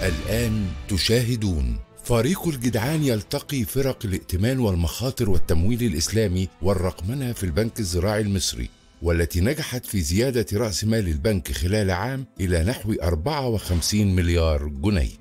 الآن تشاهدون فريق الجدعان يلتقي فرق الائتمان والمخاطر والتمويل الإسلامي والرقمنة في البنك الزراعي المصري والتي نجحت في زيادة رأس مال البنك خلال عام إلى نحو 54 مليار جنيه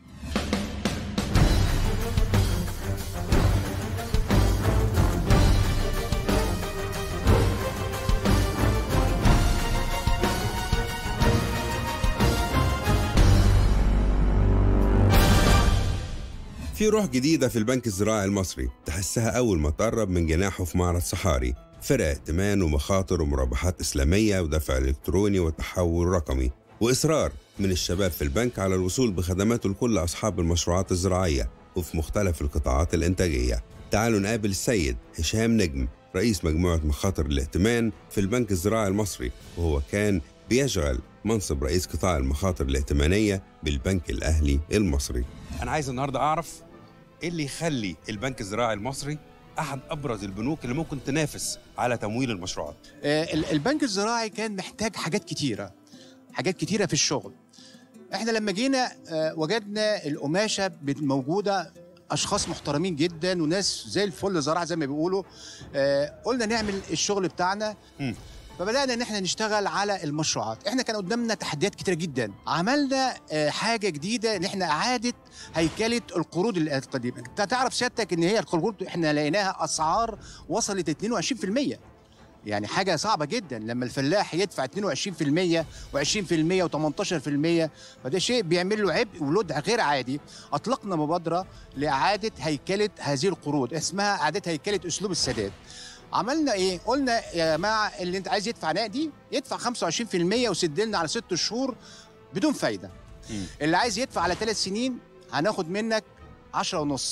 في روح جديدة في البنك الزراعي المصري تحسها أول ما تقرب من جناحه في معرض صحاري فرق ائتمان ومخاطر ومرابحات إسلامية ودفع إلكتروني وتحول رقمي وإصرار من الشباب في البنك على الوصول بخدماته لكل أصحاب المشروعات الزراعية وفي مختلف القطاعات الإنتاجية تعالوا نقابل السيد هشام نجم رئيس مجموعة مخاطر الائتمان في البنك الزراعي المصري وهو كان بيشغل منصب رئيس قطاع المخاطر الائتمانية بالبنك الأهلي المصري أنا عايز النهاردة أعرف إيه اللي يخلي البنك الزراعي المصري أحد أبرز البنوك اللي ممكن تنافس على تمويل المشروعات آه، ال- البنك الزراعي كان محتاج حاجات كتيرة حاجات كتيرة في الشغل احنا لما جينا آه، وجدنا القماشة بت- موجودة اشخاص محترمين جدا وناس زي الفل زراعة زي ما بيقولوا آه، قلنا نعمل الشغل بتاعنا مم. فبدانا ان احنا نشتغل على المشروعات احنا كان قدامنا تحديات كتيره جدا عملنا آه، حاجه جديده ان احنا اعاده هيكله القروض القديمه انت تعرف سيادتك ان هي القروض احنا لقيناها اسعار وصلت 22% يعني حاجه صعبه جدا لما الفلاح يدفع 22% و20% و18% فده شيء بيعمل له عبء ولود غير عادي اطلقنا مبادره لاعاده هيكله هذه القروض اسمها اعاده هيكله اسلوب السداد عملنا ايه قلنا يا جماعه اللي انت عايز يدفع نقدي يدفع 25% وسد لنا على ست شهور بدون فايده مم. اللي عايز يدفع على ثلاث سنين هناخد منك 10.5%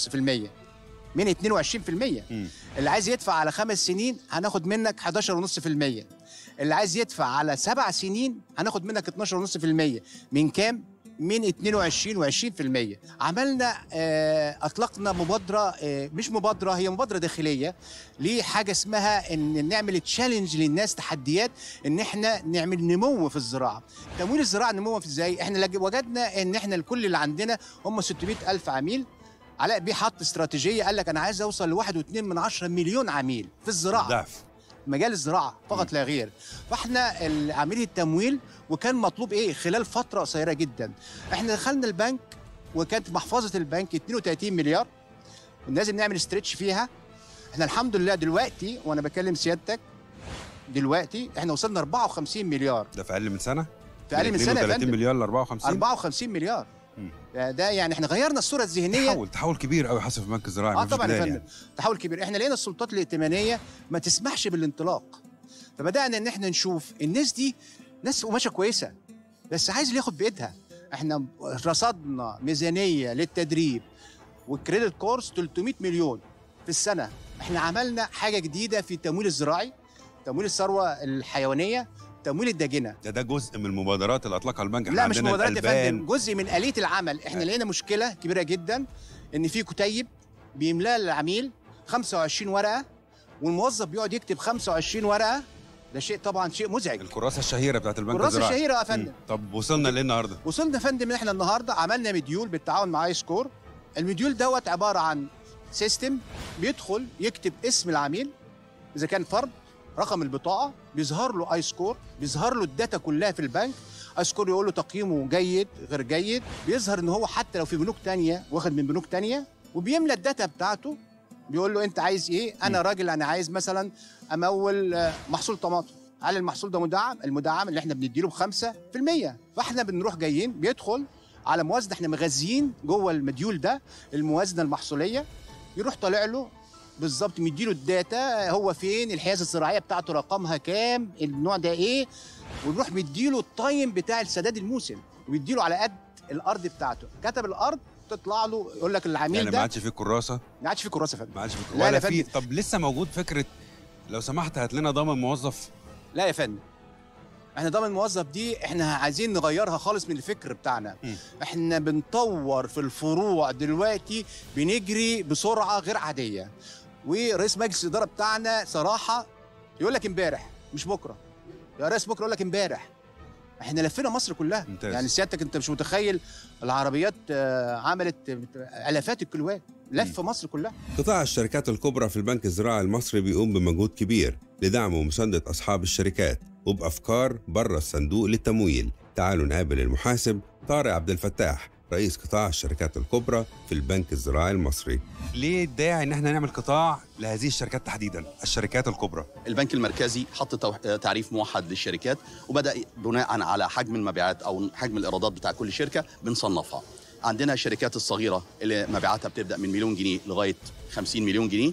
من 22% مم. اللي عايز يدفع على خمس سنين هناخد منك 11.5% اللي عايز يدفع على سبع سنين هناخد منك 12.5% من كام؟ من 22 و20% عملنا آه اطلقنا مبادره آه مش مبادره هي مبادره داخليه لحاجه اسمها ان نعمل تشالنج للناس تحديات ان احنا نعمل نمو في الزراعه تمويل الزراعه نمو في ازاي احنا لج- وجدنا ان احنا الكل اللي عندنا هم 600 الف عميل علاء بيه حط استراتيجيه قال لك انا عايز اوصل لواحد واتنين من عشرة مليون عميل في الزراعه ضعف مجال الزراعه فقط لا غير فاحنا ال- عمليه التمويل وكان مطلوب ايه خلال فتره قصيره جدا احنا دخلنا البنك وكانت محفظه البنك 32 مليار لازم نعمل ستريتش فيها احنا الحمد لله دلوقتي وانا بكلم سيادتك دلوقتي احنا وصلنا 54 مليار ده في أقل من سنة في اقل من سنه يا 30 فندم مليار ل 54 54 مليار مم. ده ده يعني احنا غيرنا الصوره الذهنيه تحول تحول كبير قوي حصل في البنك الزراعي اه مفيش طبعا يا جدال فندم يعني. تحول كبير احنا لقينا السلطات الائتمانيه ما تسمحش بالانطلاق فبدانا ان احنا نشوف الناس دي ناس قماشه كويسه بس عايز اللي ياخد بايدها احنا رصدنا ميزانيه للتدريب والكريدت كورس 300 مليون في السنه احنا عملنا حاجه جديده في التمويل الزراعي تمويل الثروه الحيوانيه تمويل الداجنه ده ده جزء من المبادرات اللي اطلقها البنك احنا لا مش عندنا مبادرات يا الألبان. فندم جزء من آلية العمل احنا لقينا مشكلة كبيرة جدا ان في كتيب بيملاه العميل 25 ورقة والموظف بيقعد يكتب 25 ورقة ده شيء طبعا شيء مزعج الكراسه الشهيره بتاعت البنك الكراسة الزراعي الشهيرة يا مم. فندم طب وصلنا لايه النهارده؟ وصلنا يا فندم احنا النهارده عملنا مديول بالتعاون مع اي سكور المديول دوت عبارة عن سيستم بيدخل يكتب اسم العميل اذا كان فرد رقم البطاقة بيظهر له اي سكور بيظهر له الداتا كلها في البنك اي سكور يقول له تقييمه جيد غير جيد بيظهر ان هو حتى لو في بنوك تانية واخد من بنوك تانية وبيملى الداتا بتاعته بيقول له انت عايز ايه انا راجل انا عايز مثلا امول آه، محصول طماطم هل المحصول ده مدعم المدعم اللي احنا بنديله ب 5% فاحنا بنروح جايين بيدخل على موازنه احنا مغذيين جوه المديول ده الموازنه المحصوليه يروح طالع له بالظبط مديله الداتا هو فين الحيازه الزراعيه بتاعته رقمها كام النوع ده ايه ونروح مديله التايم بتاع السداد الموسم ويديله على قد الارض بتاعته كتب الارض تطلع له يقول لك العميل يعني ما ده عادش في كراسه ما عادش في كراسه يا فندم ما عادش في لا، لا ولا يا في فندم. طب لسه موجود فكره لو سمحت هات لنا ضامن موظف لا يا فندم احنا ضامن الموظف دي احنا عايزين نغيرها خالص من الفكر بتاعنا م. احنا بنطور في الفروع دلوقتي بنجري بسرعه غير عاديه ورئيس مجلس الاداره بتاعنا صراحه يقول لك امبارح مش بكره يا ريس بكره يقول لك امبارح احنا لفينا مصر كلها ممتاز. يعني سيادتك انت مش متخيل العربيات آه، عملت الافات الكيلوات لف مصر كلها قطاع الشركات الكبرى في البنك الزراعي المصري بيقوم بمجهود كبير لدعم ومساندة أصحاب الشركات وبأفكار بره الصندوق للتمويل تعالوا نقابل المحاسب طارق عبد الفتاح رئيس قطاع الشركات الكبرى في البنك الزراعي المصري ليه الداعي ان احنا نعمل قطاع لهذه الشركات تحديدا الشركات الكبرى البنك المركزي حط تو- تعريف موحد للشركات وبدا بناء على حجم المبيعات او حجم الايرادات بتاع كل شركه بنصنفها عندنا الشركات الصغيره اللي مبيعاتها بتبدا من مليون جنيه لغايه 50 مليون جنيه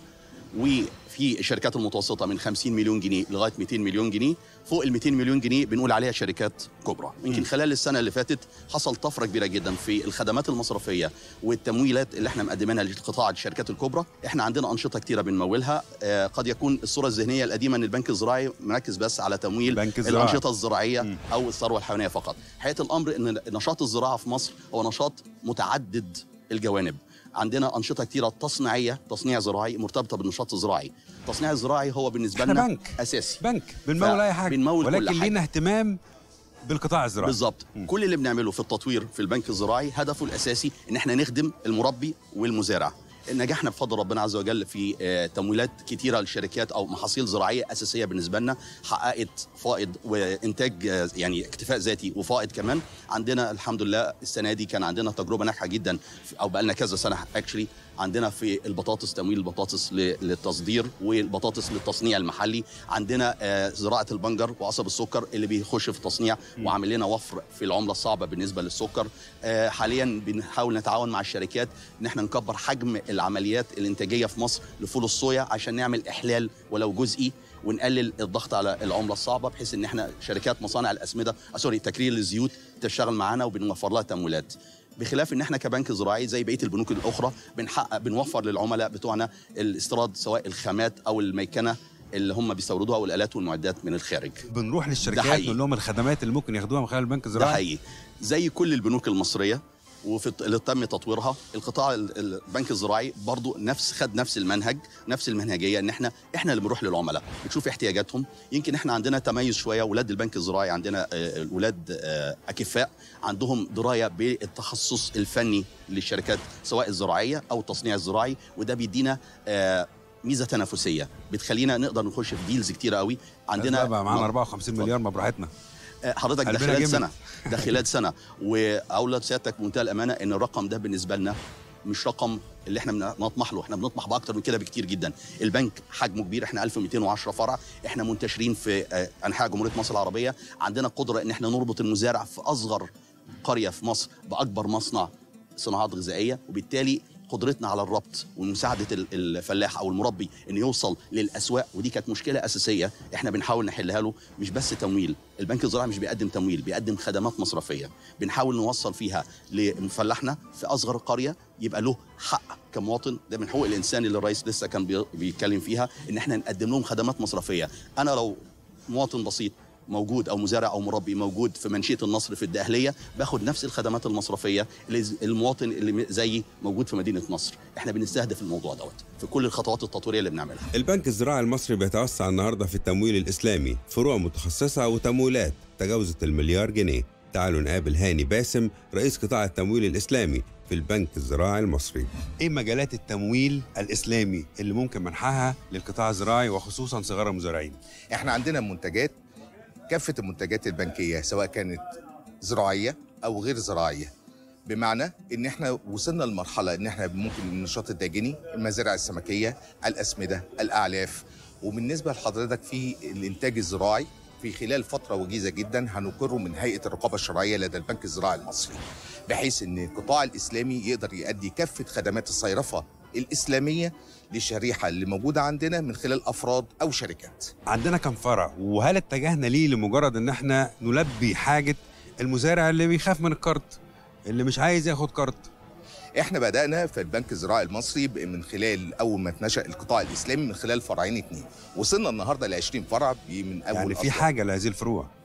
وفي الشركات المتوسطه من 50 مليون جنيه لغايه 200 مليون جنيه فوق ال 200 مليون جنيه بنقول عليها شركات كبرى يمكن خلال السنه اللي فاتت حصل طفره كبيره جدا في الخدمات المصرفيه والتمويلات اللي احنا مقدمينها لقطاع الشركات الكبرى احنا عندنا انشطه كتيره بنمولها آه، قد يكون الصوره الذهنيه القديمه ان البنك الزراعي مركز بس على تمويل البنك الزراعي. الانشطه الزراعيه مم. او الثروه الحيوانيه فقط حقيقه الامر ان نشاط الزراعه في مصر هو نشاط متعدد الجوانب عندنا انشطه كتيره تصنيعيه تصنيع زراعي مرتبطه بالنشاط الزراعي التصنيع الزراعي هو بالنسبه احنا لنا بنك. اساسي بنك بنمول ف- اي حاجه بنمول كل ولكن حاجة. لينا اهتمام بالقطاع الزراعي بالظبط مم. كل اللي بنعمله في التطوير في البنك الزراعي هدفه الاساسي ان احنا نخدم المربي والمزارع نجحنا بفضل ربنا عز وجل في آه، تمويلات كتيره للشركات او محاصيل زراعيه اساسيه بالنسبه لنا حققت فائض وانتاج آه، يعني اكتفاء ذاتي وفائض كمان عندنا الحمد لله السنه دي كان عندنا تجربه ناجحه جدا في- او بقى لنا كذا سنه اكشلي عندنا في البطاطس تمويل البطاطس ل- للتصدير والبطاطس للتصنيع المحلي عندنا آه، زراعه البنجر وقصب السكر اللي بيخش في التصنيع وعامل لنا وفر في العمله الصعبه بالنسبه للسكر آه، حاليا بنحاول نتعاون مع الشركات ان احنا نكبر حجم العمليات الانتاجيه في مصر لفول الصويا عشان نعمل احلال ولو جزئي ونقلل الضغط على العمله الصعبه بحيث ان احنا شركات مصانع الاسمده آه، سوري تكرير الزيوت تشتغل معانا وبنوفر لها تمويلات بخلاف ان احنا كبنك زراعي زي بقيه البنوك الاخرى بنحقق بنوفر للعملاء بتوعنا الاستيراد سواء الخامات او الميكنه اللي هم بيستوردوها والالات والمعدات من الخارج بنروح ده للشركات حقيقي. نقول لهم الخدمات اللي ممكن ياخدوها من خلال البنك ده الزراعي حقيقي زي كل البنوك المصريه وفي الت- اللي تم تطويرها القطاع ال- البنك الزراعي برضو نفس خد نفس المنهج نفس المنهجيه ان احنا احنا اللي بنروح للعملاء بنشوف احتياجاتهم يمكن احنا عندنا تميز شويه اولاد البنك الزراعي عندنا آه، اولاد آه، اكفاء عندهم درايه بالتخصص الفني للشركات سواء الزراعيه او التصنيع الزراعي وده بيدينا آه، ميزه تنافسيه بتخلينا نقدر نخش في ديلز كتيره قوي عندنا عندنا بقى معانا 54 مليار ما براحتنا آه، حضرتك ده قلبنا خلال جامد. سنه ده خلال سنه واولاد سيادتك بمنتهى الامانه ان الرقم ده بالنسبه لنا مش رقم اللي احنا بنطمح له احنا بنطمح باكتر من كده بكتير جدا البنك حجمه كبير احنا 1210 فرع احنا منتشرين في آه، انحاء جمهوريه مصر العربيه عندنا قدره ان احنا نربط المزارع في اصغر قريه في مصر باكبر مصنع صناعات غذائيه وبالتالي قدرتنا على الربط ومساعده ال- الفلاح او المربي انه يوصل للاسواق ودي كانت مشكله اساسيه احنا بنحاول نحلها له مش بس تمويل البنك الزراعي مش بيقدم تمويل بيقدم خدمات مصرفيه بنحاول نوصل فيها لمفلحنا في اصغر قريه يبقى له حق كمواطن ده من حقوق الانسان اللي الرئيس لسه كان بي- بيتكلم فيها ان احنا نقدم لهم خدمات مصرفيه انا لو مواطن بسيط موجود او مزارع او مربي موجود في منشيه النصر في الدقهليه باخد نفس الخدمات المصرفيه اللي ز- المواطن اللي زيي موجود في مدينه نصر احنا بنستهدف الموضوع دوت في كل الخطوات التطويريه اللي بنعملها البنك الزراعي المصري بيتوسع النهارده في التمويل الإسلامي فروع متخصصة وتمويلات تجاوزت المليار جنيه تعالوا نقابل هاني باسم رئيس قطاع التمويل الإسلامي في البنك الزراعي المصري ايه مجالات التمويل الاسلامي اللي ممكن منحها للقطاع الزراعي وخصوصا صغار المزارعين احنا عندنا منتجات كافة المنتجات البنكية سواء كانت زراعية أو غير زراعية بمعنى ان احنا وصلنا لمرحلة ان احنا ممكن النشاط الداجني المزارع السمكية الأسمدة الأعلاف وبالنسبة لحضرتك في الإنتاج الزراعي في خلال فترة وجيزة جدا هنقره من هيئة الرقابة الشرعية لدى البنك الزراعي المصري بحيث ان القطاع الإسلامي يقدر يؤدي كافة خدمات الصيرفة الإسلامية للشريحة اللي موجودة عندنا من خلال أفراد أو شركات عندنا كم فرع وهل اتجهنا ليه لمجرد ان احنا نلبي حاجه المزارع اللي بيخاف من الكارت اللي مش عايز ياخد كارت احنا بدأنا في البنك الزراعي المصري ب- من خلال أول ما اتنشأ القطاع الإسلامي من خلال فرعين اتنين وصلنا النهاردة ل 20 فرع ب- من أول يعني في أصلاً. حاجه لهذه الفروع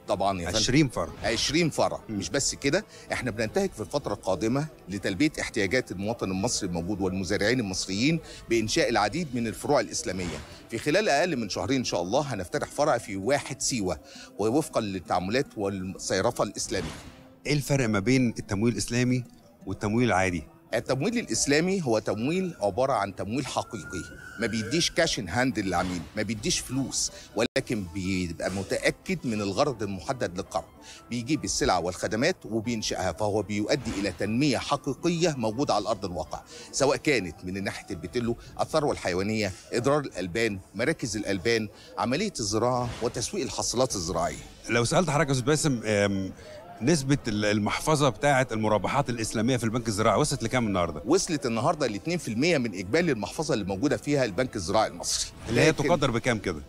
طبعا يا فندم 20 فرع 20 فرع مم. مش بس كده احنا بننتهج في الفتره القادمه لتلبيه احتياجات المواطن المصري الموجود والمزارعين المصريين بانشاء العديد من الفروع الاسلاميه في خلال اقل من شهرين ان شاء الله هنفتتح فرع في واحد سيوه ووفقا للتعاملات والصيرفه الاسلاميه ايه الفرق ما بين التمويل الاسلامي والتمويل العادي التمويل الاسلامي هو تمويل عباره عن تمويل حقيقي ما بيديش كاش ان هاند للعميل ما بيديش فلوس ولكن بيبقى متاكد من الغرض المحدد للقرض بيجيب السلع والخدمات وبينشئها فهو بيؤدي الى تنميه حقيقيه موجوده على ارض الواقع سواء كانت من ناحيه البتلو الثروه الحيوانيه اضرار الالبان مراكز الالبان عمليه الزراعه وتسويق الحاصلات الزراعيه لو سالت حضرتك يا استاذ باسم آم، نسبة ال- المحفظة بتاعة المرابحات الإسلامية في البنك الزراعي وصلت لكام النهاردة؟ وصلت النهارده ل 2% من اجمالي المحفظه اللي موجوده فيها البنك الزراعي المصري اللي هي لكن تقدر بكام كده؟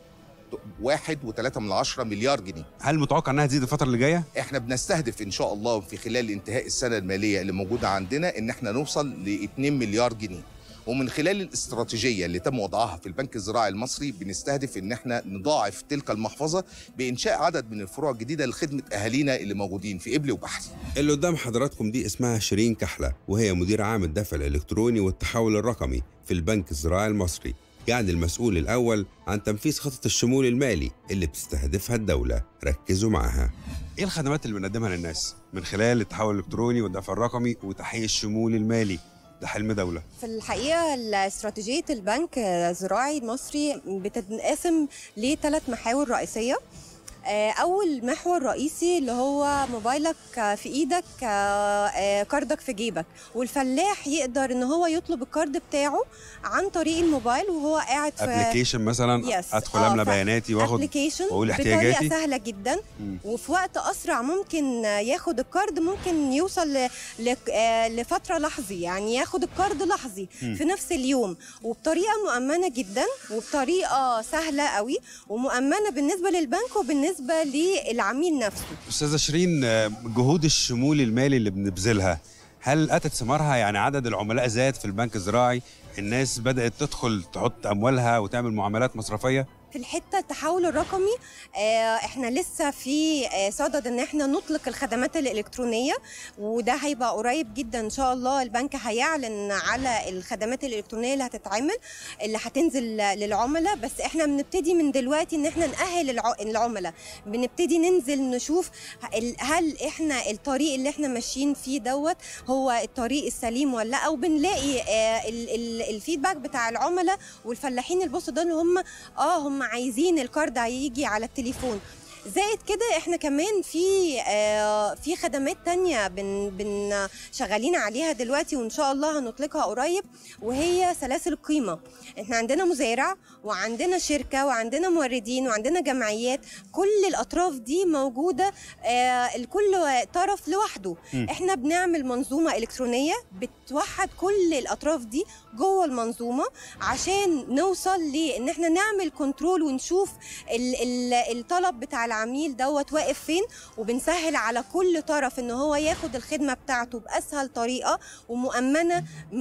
واحد وثلاثة من عشرة مليار جنيه هل متوقع انها تزيد الفترة اللي جاية؟ احنا بنستهدف ان شاء الله في خلال انتهاء السنة المالية اللي موجودة عندنا ان احنا نوصل ل 2 مليار جنيه ومن خلال الاستراتيجية اللي تم وضعها في البنك الزراعي المصري بنستهدف ان احنا نضاعف تلك المحفظة بانشاء عدد من الفروع الجديدة لخدمة اهالينا اللي موجودين في قبلي وبحري اللي قدام حضراتكم دي اسمها شيرين كحلة وهي مدير عام الدفع الإلكتروني والتحول الرقمي في البنك الزراعي المصري يعني المسؤول الأول عن تنفيذ خطة الشمول المالي اللي بتستهدفها الدولة ركزوا معاها ايه الخدمات اللي بنقدمها للناس من خلال التحول الإلكتروني والدفع الرقمي وتحقيق الشمول المالي ده حلم دولة في الحقيقة استراتيجية البنك الزراعي المصري بتنقسم لثلاث محاور رئيسية آه، أول محور رئيسي اللي هو موبايلك آه، في إيدك آه، آه، كاردك في جيبك والفلاح يقدر إن هو يطلب الكارد بتاعه عن طريق الموبايل وهو قاعد في ابلكيشن مثلا Yes. ادخل آه، املى ف- بياناتي واخد ابلكيشن وأقول بطريقه احتياجاتي. سهله جدا مم. وفي وقت اسرع ممكن ياخد الكارد ممكن يوصل ل... ل... آه، لفتره لحظي يعني ياخد الكارد لحظي مم. في نفس اليوم وبطريقه مؤمنه جدا وبطريقه سهله قوي ومؤمنه بالنسبه للبنك وبالنسبه للعميل نفسه استاذة شيرين آه، جهود الشمول المالي اللي بنبذلها هل اتت ثمارها يعني عدد العملاء زاد في البنك الزراعي الناس بدات تدخل تحط اموالها وتعمل معاملات مصرفيه في الحته التحول الرقمي آه، احنا لسه في آه، صدد ان احنا نطلق الخدمات الالكترونيه وده هيبقى قريب جدا ان شاء الله البنك هيعلن على الخدمات الالكترونيه اللي هتتعمل اللي هتنزل للعملاء بس احنا بنبتدي من دلوقتي ان احنا نأهل الع- العملاء بنبتدي ننزل نشوف ال- هل احنا الطريق اللي احنا ماشيين فيه دوت هو الطريق السليم ولا لا وبنلاقي آه، ال- ال- الفيدباك بتاع العملاء والفلاحين البص دول هم اه هم عايزين الكارد هيجي على التليفون زائد كده احنا كمان في آه في خدمات تانية بن بن شغالين عليها دلوقتي وان شاء الله هنطلقها قريب وهي سلاسل القيمة احنا عندنا مزارع وعندنا شركة وعندنا موردين وعندنا جمعيات كل الاطراف دي موجودة آه الكل طرف لوحده م. احنا بنعمل منظومة الكترونية بتوحد كل الاطراف دي جوه المنظومة عشان نوصل لان احنا نعمل كنترول ونشوف ال ال الطلب بتاع العميل دوت واقف فين وبنسهل على كل طرف ان هو ياخد الخدمه بتاعته باسهل طريقه ومؤمنه 100%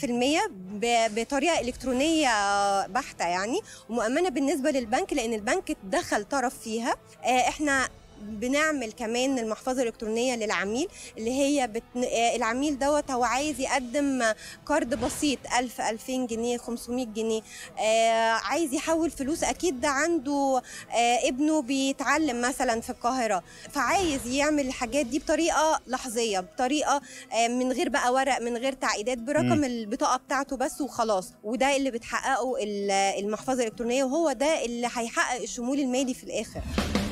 ب- بطريقه الكترونيه بحته يعني ومؤمنه بالنسبه للبنك لان البنك دخل طرف فيها آه، احنا بنعمل كمان المحفظه الالكترونيه للعميل اللي هي بت... آه، العميل دوت هو عايز يقدم كارد بسيط 1000 2000 جنيه 500 جنيه آه عايز يحول فلوس اكيد ده عنده آه ابنه بيتعلم مثلا في القاهره فعايز يعمل الحاجات دي بطريقه لحظيه بطريقه آه من غير بقى ورق من غير تعقيدات برقم مم. البطاقه بتاعته بس وخلاص وده اللي بتحققه ال- المحفظه الالكترونيه وهو ده اللي هيحقق الشمول المالي في الاخر